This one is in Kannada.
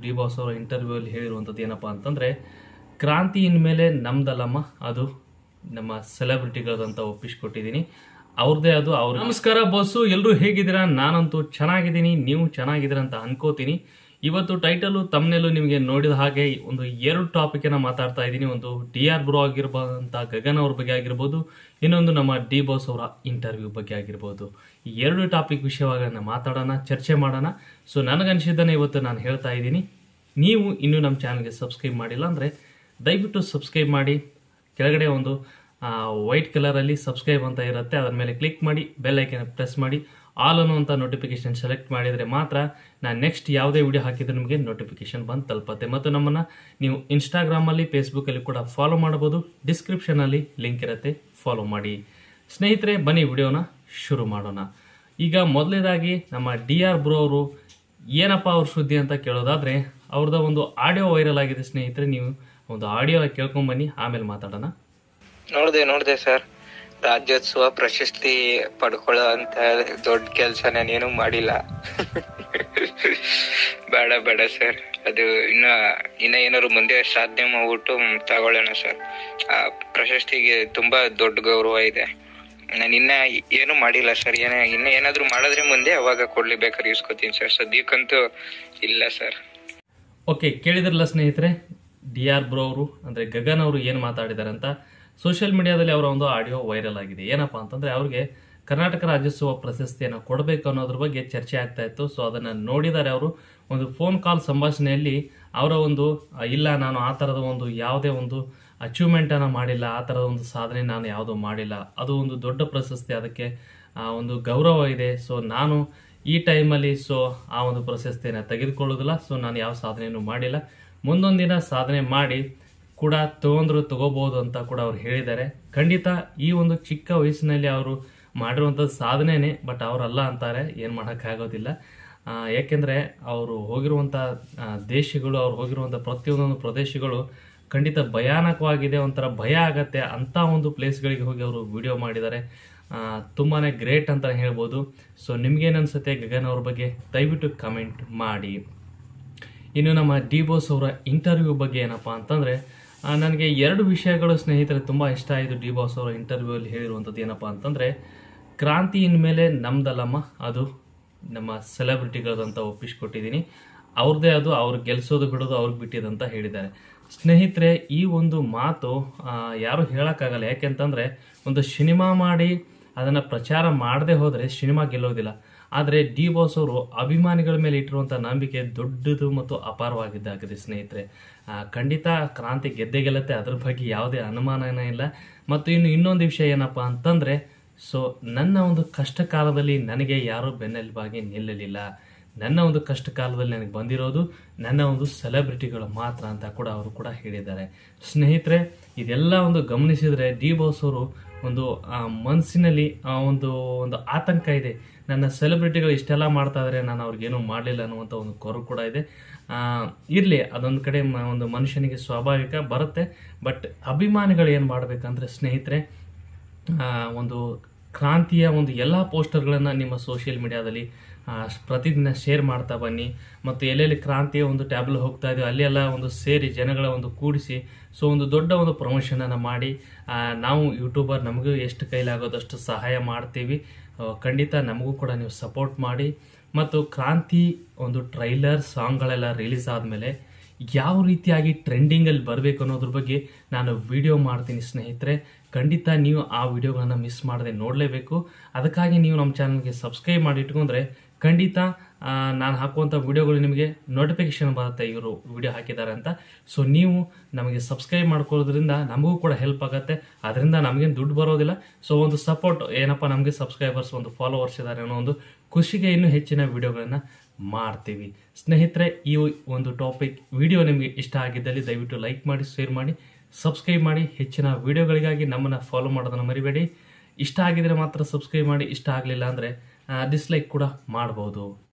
ಡಿ ಬಾಸ್ ಅವರ ಇಂಟರ್ವ್ಯೂ ಅಲ್ಲಿ ಹೇಳಿರುವಂಥದ್ದು ಏನಪ್ಪಾ ಅಂತಂದ್ರೆ ಕ್ರಾಂತಿ ಇನ್ಮೇಲೆ ನಮ್ದಲ್ಲಮ್ಮ ಅದು ನಮ್ಮ ಸೆಲೆಬ್ರಿಟಿಗಳದಂತ ಒಪ್ಪಿಸ್ಕೊಟ್ಟಿದ್ದೀನಿ ಅವ್ರದ್ದೇ ಅದು ಅವ್ರ ನಮಸ್ಕಾರ ಬಸ್ಸು ಎಲ್ಲರೂ ಹೇಗಿದ್ದೀರಾ ನಾನಂತೂ ಚೆನ್ನಾಗಿದ್ದೀನಿ ನೀವು ಚೆನ್ನಾಗಿದ್ದೀರಾ ಅಂತ ಅನ್ಕೋತೀನಿ ಇವತ್ತು ಟೈಟಲು ತಮ್ಮನೆಲ್ಲೂ ನಿಮಗೆ ನೋಡಿದ ಹಾಗೆ ಒಂದು ಎರಡು ಟಾಪಿಕ್ ಅನ್ನ ಮಾತಾಡ್ತಾ ಇದ್ದೀನಿ ಒಂದು ಡಿ ಆರ್ ಬ್ರೋ ಆಗಿರ್ಬೋದಂತ ಗಗನ್ ಅವ್ರ ಬಗ್ಗೆ ಆಗಿರ್ಬೋದು ಇನ್ನೊಂದು ನಮ್ಮ ಡಿ ಬಾಸ್ ಅವರ ಇಂಟರ್ವ್ಯೂ ಬಗ್ಗೆ ಆಗಿರ್ಬೋದು ಈ ಎರಡು ಟಾಪಿಕ್ ವಿಷಯವಾಗಿ ನಾನು ಮಾತಾಡೋಣ ಚರ್ಚೆ ಮಾಡೋಣ ಸೊ ನನಗನ್ಸಿದ್ದನ್ನು ಇವತ್ತು ನಾನು ಹೇಳ್ತಾ ಇದ್ದೀನಿ ನೀವು ಇನ್ನೂ ನಮ್ಮ ಚಾನಲ್ಗೆ ಸಬ್ಸ್ಕ್ರೈಬ್ ಮಾಡಿಲ್ಲ ಅಂದರೆ ದಯವಿಟ್ಟು ಸಬ್ಸ್ಕ್ರೈಬ್ ಮಾಡಿ ಕೆಳಗಡೆ ಒಂದು ವೈಟ್ ಕಲರಲ್ಲಿ ಸಬ್ಸ್ಕ್ರೈಬ್ ಅಂತ ಇರುತ್ತೆ ಅದರ ಮೇಲೆ ಕ್ಲಿಕ್ ಮಾಡಿ ಬೆಲ್ ಐಕನ್ ಪ್ರೆಸ್ ಮಾಡಿ ಆಲ್ ಅನ್ನುವಂಥ ನೋಟಿಫಿಕೇಶನ್ ಸೆಲೆಕ್ಟ್ ಮಾಡಿದರೆ ಮಾತ್ರ ನಾನು ನೆಕ್ಸ್ಟ್ ಯಾವುದೇ ವಿಡಿಯೋ ಹಾಕಿದ್ರೆ ನಿಮಗೆ ನೋಟಿಫಿಕೇಶನ್ ಬಂದು ತಲುಪತ್ತೆ ಮತ್ತು ನಮ್ಮನ್ನು ನೀವು ಇನ್ಸ್ಟಾಗ್ರಾಮಲ್ಲಿ ಫೇಸ್ಬುಕ್ಕಲ್ಲಿ ಕೂಡ ಫಾಲೋ ಮಾಡಬಹುದು ಡಿಸ್ಕ್ರಿಪ್ಷನಲ್ಲಿ ಲಿಂಕ್ ಇರುತ್ತೆ ಫಾಲೋ ಮಾಡಿ ಸ್ನೇಹಿತರೆ ಬನ್ನಿ ವಿಡಿಯೋನ ಶುರು ಮಾಡೋಣ ಈಗ ಮೊದಲನೇದಾಗಿ ನಮ್ಮ ಡಿ ಆರ್ ಬ್ರೋ ಅವರು ಏನಪ್ಪ ಅವ್ರ ಸುದ್ದಿ ಅಂತ ಕೇಳೋದಾದ್ರೆ ಅವ್ರದ್ದು ಒಂದು ಆಡಿಯೋ ವೈರಲ್ ಆಗಿದೆ ಸ್ನೇಹಿತರೆ ನೀವು ಒಂದು ಆಡಿಯೋ ಕೇಳ್ಕೊಂಬನ್ನಿ ಆಮೇಲೆ ಮಾತಾಡೋಣ ನೋಡ್ದೆ ನೋಡ್ದೆ ಸರ್ ರಾಜ್ಯೋತ್ಸವ ಪ್ರಶಸ್ತಿ ಪಡ್ಕೊಳ್ಳೋ ಅಂತ ದೊಡ್ಡ ಕೆಲ್ಸ ನಾನೇನು ಮಾಡಿಲ್ಲ ಬೇಡ ಬೇಡ ಸರ್ ಅದು ಇನ್ನ ಇನ್ನ ಏನಾದ್ರು ಮುಂದೆ ಸಾಧನೆ ಮಾಡ್ಬಿಟ್ಟು ತಗೊಳ್ಳೋಣ ಸರ್ ಆ ಪ್ರಶಸ್ತಿಗೆ ತುಂಬಾ ದೊಡ್ಡ ಗೌರವ ಇದೆ ನಾನು ಇನ್ನ ಏನು ಮಾಡಿಲ್ಲ ಸರ್ ಏನ ಇನ್ನ ಏನಾದ್ರು ಮಾಡಿದ್ರೆ ಮುಂದೆ ಅವಾಗ ಕೊಡ್ಲಿ ಬೇಕಾದ್ರೆ ಇಸ್ಕೊತೀನಿ ಸರ್ ಸದ್ಯಕ್ಕಂತೂ ಇಲ್ಲ ಸರ್ ಓಕೆ ಕೇಳಿದ್ರಲ್ಲ ಸ್ನೇಹಿತರೆ ಡಿ ಆರ್ ಬ್ರೋ ಅವರು ಅಂದರೆ ಗಗನ್ ಅವರು ಏನು ಮಾತಾಡಿದ್ದಾರೆ ಅಂತ ಸೋಷಿಯಲ್ ಮೀಡಿಯಾದಲ್ಲಿ ಅವರ ಒಂದು ಆಡಿಯೋ ವೈರಲ್ ಆಗಿದೆ ಏನಪ್ಪಾ ಅಂತಂದ್ರೆ ಅವ್ರಿಗೆ ಕರ್ನಾಟಕ ರಾಜ್ಯೋತ್ಸವ ಪ್ರಶಸ್ತಿಯನ್ನು ಕೊಡಬೇಕು ಅನ್ನೋದ್ರ ಬಗ್ಗೆ ಚರ್ಚೆ ಆಗ್ತಾ ಇತ್ತು ಸೊ ಅದನ್ನು ನೋಡಿದ್ದಾರೆ ಅವರು ಒಂದು ಫೋನ್ ಕಾಲ್ ಸಂಭಾಷಣೆಯಲ್ಲಿ ಅವರ ಒಂದು ಆ, ಇಲ್ಲ ನಾನು ಆ ಥರದ ಒಂದು ಯಾವುದೇ ಒಂದು ಅಚೀವ್ಮೆಂಟನ್ನು ಮಾಡಿಲ್ಲ ಆ ಥರದ ಒಂದು ಸಾಧನೆ ನಾನು ಯಾವುದೂ ಮಾಡಿಲ್ಲ ಅದು ಒಂದು ದೊಡ್ಡ ಪ್ರಶಸ್ತಿ ಅದಕ್ಕೆ ಆ, ಒಂದು ಗೌರವ ಇದೆ ಸೊ ನಾನು ಈ ಟೈಮಲ್ಲಿ ಸೊ ಆ ಒಂದು ಪ್ರಶಸ್ತಿಯನ್ನು ತೆಗೆದುಕೊಳ್ಳೋದಿಲ್ಲ ಸೊ ನಾನು ಯಾವ ಸಾಧನೆಯನ್ನು ಮಾಡಿಲ್ಲ ಮುಂದೊಂದಿನ ಸಾಧನೆ ಮಾಡಿ ಕೂಡ ತಗೊಂಡ್ರು ತಗೋಬಹುದು ಅಂತ ಕೂಡ ಅವ್ರು ಹೇಳಿದ್ದಾರೆ ಖಂಡಿತ ಈ ಒಂದು ಚಿಕ್ಕ ವಯಸ್ಸಿನಲ್ಲಿ ಅವರು ಮಾಡಿರುವಂಥದ್ದು ಸಾಧನೆನೇ ಬಟ್ ಅವರಲ್ಲ ಅಂತಾರೆ ಏನು ಮಾಡೋಕ್ಕಾಗೋದಿಲ್ಲ ಆ, ಯಾಕೆಂದ್ರೆ ಅವರು ಹೋಗಿರುವಂಥ ಆ, ದೇಶಗಳು ಅವ್ರು ಹೋಗಿರುವಂಥ ಪ್ರತಿಯೊಂದೊಂದು ಪ್ರದೇಶಗಳು ಖಂಡಿತ ಭಯಾನಕವಾಗಿದೆ ಒಂಥರ ಭಯ ಆಗತ್ತೆ ಅಂತ ಒಂದು ಪ್ಲೇಸ್ಗಳಿಗೆ ಹೋಗಿ ಅವರು ವಿಡಿಯೋ ಮಾಡಿದ್ದಾರೆ ಆ, ತುಂಬಾನೇ ಗ್ರೇಟ್ ಅಂತ ಹೇಳ್ಬೋದು ಸೊ ನಿಮ್ಗೇನು ಅನ್ಸುತ್ತೆ ಗಗನ್ ಅವ್ರ ಬಗ್ಗೆ ದಯವಿಟ್ಟು ಕಮೆಂಟ್ ಮಾಡಿ ಇನ್ನು ನಮ್ಮ ಡಿ ಬೋಸ್ ಅವರ ಇಂಟರ್ವ್ಯೂ ಬಗ್ಗೆ ಏನಪ್ಪಾ ಅಂತಂದ್ರೆ ಆ, ನನಗೆ ಎರಡು ವಿಷಯಗಳು ಸ್ನೇಹಿತರೆ ತುಂಬಾ ಇಷ್ಟ ಆಯಿತು ಡಿ ಬಾಸ್ ಅವರ ಇಂಟರ್ವ್ಯೂ ಅಲ್ಲಿ ಹೇಳಿರುವಂಥದ್ದು ಏನಪ್ಪಾ ಅಂತಂದ್ರೆ ಕ್ರಾಂತಿ ಇನ್ಮೇಲೆ ನಮ್ದಲ್ಲಮ್ಮ ಅದು ನಮ್ಮ ಸೆಲೆಬ್ರಿಟಿಗಳದಂತ ಒಪ್ಪಿಸ್ಕೊಟ್ಟಿದ್ದೀನಿ ಅವ್ರದ್ದೇ ಅದು ಅವ್ರು ಗೆಲ್ಸೋದು ಬಿಡೋದು ಅವ್ರಿಗೆ ಬಿಟ್ಟಿದಂತ ಹೇಳಿದ್ದಾರೆ ಸ್ನೇಹಿತರೆ ಈ ಒಂದು ಮಾತು ಆ, ಯಾರು ಹೇಳಕ್ಕಾಗಲ್ಲ ಯಾಕೆಂತಂದ್ರೆ ಒಂದು ಸಿನಿಮಾ ಮಾಡಿ ಅದನ್ನ ಪ್ರಚಾರ ಮಾಡದೆ ಹೋದ್ರೆ ಸಿನಿಮಾ ಗೆಲ್ಲೋದಿಲ್ಲ ಆದರೆ ಡಿ ಬಾಸ್ ಅವರು ಅಭಿಮಾನಿಗಳ ಮೇಲೆ ಇಟ್ಟಿರುವಂಥ ನಂಬಿಕೆ ದೊಡ್ಡದು ಮತ್ತು ಅಪಾರವಾಗಿದ್ದಾಗಿದೆ ಸ್ನೇಹಿತರೆ ಆ, ಖಂಡಿತ ಕ್ರಾಂತಿ ಗೆದ್ದೆ ಗೆಲ್ಲತ್ತೆ ಅದ್ರ ಬಗ್ಗೆ ಯಾವುದೇ ಅನುಮಾನನೇ ಇಲ್ಲ ಮತ್ತು ಇನ್ನು ಇನ್ನೊಂದು ವಿಷಯ ಏನಪ್ಪಾ ಅಂತಂದ್ರೆ ಸೊ ನನ್ನ ಒಂದು ಕಷ್ಟ ಕಾಲದಲ್ಲಿ ನನಗೆ ಯಾರೂ ಬೆನ್ನೆಲುಬಾಗಿ ನಿಲ್ಲಲಿಲ್ಲ ನನ್ನ ಒಂದು ಕಷ್ಟ ಕಾಲದಲ್ಲಿ ನನಗೆ ಬಂದಿರೋದು ನನ್ನ ಒಂದು ಸೆಲೆಬ್ರಿಟಿಗಳು ಮಾತ್ರ ಅಂತ ಕೂಡ ಅವರು ಕೂಡ ಹೇಳಿದ್ದಾರೆ ಸ್ನೇಹಿತರೆ ಇದೆಲ್ಲ ಒಂದು ಗಮನಿಸಿದ್ರೆ ಡಿ ಬಾಸ್ ಅವರು ಒಂದು ಆ, ಮನಸ್ಸಿನಲ್ಲಿ ಆ, ಒಂದು ಒಂದು ಆತಂಕ ಇದೆ ನನ್ನ ಸೆಲೆಬ್ರಿಟಿಗಳು ಇಷ್ಟೆಲ್ಲ ಮಾಡ್ತಾ ಇದ್ದಾರೆ ನಾನು ಅವ್ರಿಗೇನು ಮಾಡಲಿಲ್ಲ ಅನ್ನುವಂಥ ಒಂದು ಕೊರು ಕೂಡ ಇದೆ ಆ, ಇರ್ಲಿ ಅದೊಂದು ಕಡೆ ಮ- ಒಂದು ಮನುಷ್ಯನಿಗೆ ಸ್ವಾಭಾವಿಕ ಬರುತ್ತೆ ಬಟ್ ಅಭಿಮಾನಿಗಳು ಏನು ಮಾಡ್ಬೇಕಂದ್ರೆ ಸ್ನೇಹಿತರೆ ಆ, ಒಂದು ಕ್ರಾಂತಿಯ ಒಂದು ಎಲ್ಲ ಪೋಸ್ಟರ್ಗಳನ್ನು ನಿಮ್ಮ ಸೋಷಿಯಲ್ ಮೀಡಿಯಾದಲ್ಲಿ ಆ, ಪ್ರತಿದಿನ ಶೇರ್ ಮಾಡ್ತಾ ಬನ್ನಿ ಮತ್ತು ಎಲ್ಲೆಲ್ಲಿ ಕ್ರಾಂತಿಯ ಒಂದು ಟ್ಯಾಬ್ಲ್ ಹೋಗ್ತಾ ಇದೆ ಅಲ್ಲಿ ಎಲ್ಲ ಒಂದು ಸೇರಿ ಜನಗಳ ಒಂದು ಕೂಡಿಸಿ ಸೊ ಒಂದು ದೊಡ್ಡ ಒಂದು ಪ್ರಮೋಷನನ್ನು ಮಾಡಿ ಆ, ನಾವು ಯೂಟ್ಯೂಬರ್ ನಮಗೂ ಎಷ್ಟು ಕೈಲಾಗೋದಷ್ಟು ಸಹಾಯ ಮಾಡ್ತೀವಿ ಆ, ಖಂಡಿತ ನಮಗೂ ಕೂಡ ನೀವು ಸಪೋರ್ಟ್ ಮಾಡಿ ಮತ್ತು ಕ್ರಾಂತಿ ಒಂದು ಟ್ರೈಲರ್ ಸಾಂಗ್ಗಳೆಲ್ಲ ರಿಲೀಸ್ ಆದಮೇಲೆ ಯಾವ ರೀತಿಯಾಗಿ ಟ್ರೆಂಡಿಂಗಲ್ಲಿ ಬರಬೇಕು ಅನ್ನೋದ್ರ ಬಗ್ಗೆ ನಾನು ವಿಡಿಯೋ ಮಾಡ್ತೀನಿ ಸ್ನೇಹಿತರೆ ಖಂಡಿತ ನೀವು ಆ ವಿಡಿಯೋಗಳನ್ನ ಮಿಸ್ ಮಾಡದೆ ನೋಡಲೇಬೇಕು ಅದಕ್ಕಾಗಿ ನೀವು ನಮ್ಮ ಚಾನಲ್ಗೆ ಸಬ್ಸ್ಕ್ರೈಬ್ ಮಾಡಿ ಇಟ್ಕೊಂಡ್ರೆ ಖಂಡಿತ ನಾನು ಹಾಕುವಂಥ ವಿಡಿಯೋಗಳು ನಿಮಗೆ ನೋಟಿಫಿಕೇಶನ್ ಬರುತ್ತೆ ಇವರು ವಿಡಿಯೋ ಹಾಕಿದ್ದಾರೆ ಅಂತ ಸೊ ನೀವು ನಮಗೆ ಸಬ್ಸ್ಕ್ರೈಬ್ ಮಾಡ್ಕೊಳ್ಳೋದ್ರಿಂದ ನಮಗೂ ಕೂಡ ಹೆಲ್ಪ್ ಆಗುತ್ತೆ ಅದರಿಂದ ನಮಗೇನು ದುಡ್ಡು ಬರೋದಿಲ್ಲ ಸೊ ಒಂದು ಸಪೋರ್ಟ್ ಏನಪ್ಪ ನಮಗೆ ಸಬ್ಸ್ಕ್ರೈಬರ್ಸ್ ಒಂದು ಫಾಲೋವರ್ಸ್ ಇದ್ದಾರೆ ಅನ್ನೋ ಒಂದು ಖುಷಿಗೆ ಇನ್ನೂ ಹೆಚ್ಚಿನ ವಿಡಿಯೋಗಳನ್ನು ಮಾಡ್ತೀವಿ ಸ್ನೇಹಿತರೆ ಈ ಒಂದು ಟಾಪಿಕ್ ವಿಡಿಯೋ ನಿಮಗೆ ಇಷ್ಟ ಆಗಿದ್ದಲ್ಲಿ ದಯವಿಟ್ಟು ಲೈಕ್ ಮಾಡಿ ಶೇರ್ ಮಾಡಿ ಸಬ್ಸ್ಕ್ರೈಬ್ ಮಾಡಿ ಹೆಚ್ಚಿನ ವಿಡಿಯೋಗಳಿಗಾಗಿ ನಮ್ಮನ್ನು ಫಾಲೋ ಮಾಡೋದನ್ನು ಮರಿಬೇಡಿ ಇಷ್ಟ ಆಗಿದ್ರೆ ಮಾತ್ರ ಸಬ್ಸ್ಕ್ರೈಬ್ ಮಾಡಿ ಇಷ್ಟ ಆಗಲಿಲ್ಲ ಅಂದರೆ ಡಿಸ್ಲೈಕ್ ಕೂಡ ಮಾಡ್ಬೋದು